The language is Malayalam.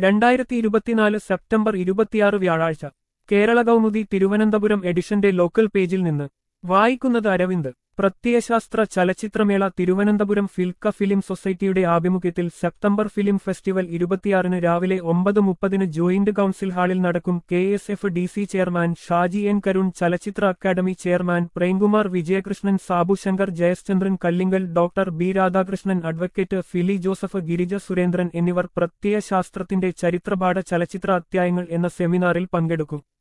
രണ്ടായിരത്തി ഇരുപത്തിനാല് സെപ്റ്റംബർ ഇരുപത്തിയാറ് വ്യാഴാഴ്ച കേരള കൗമുദി തിരുവനന്തപുരം എഡിഷന്റെ ലോക്കൽ പേജിൽ നിന്ന് വായിക്കുന്നത് അരവിന്ദ് പ്രത്യയശാസ്ത്ര ചലച്ചിത്രമേള തിരുവനന്തപുരം ഫിൽക്ക ഫിലിം സൊസൈറ്റിയുടെ ആഭിമുഖ്യത്തിൽ സെപ്റ്റംബർ ഫിലിം ഫെസ്റ്റിവൽ ഇരുപത്തിയാറിന് രാവിലെ ഒമ്പത് മുപ്പതിന് ജോയിന്റ് കൌൺസിൽ ഹാളിൽ നടക്കും K S F D C chairman Shaji N Karun ചലച്ചിത്ര academy chairman Premkumar Vijayakrishnan Sabu Shankar Jayachandran Kallingal doctor B Radhakrishnan advocate Fili Joseph Girija Surendran എന്നിവർ പ്രത്യയശാസ്ത്രത്തിന്റെ ചരിത്രപാഠ ചലച്ചിത്ര അധ്യായങ്ങൾ എന്ന സെമിനാറിൽ പങ്കെടുക്കും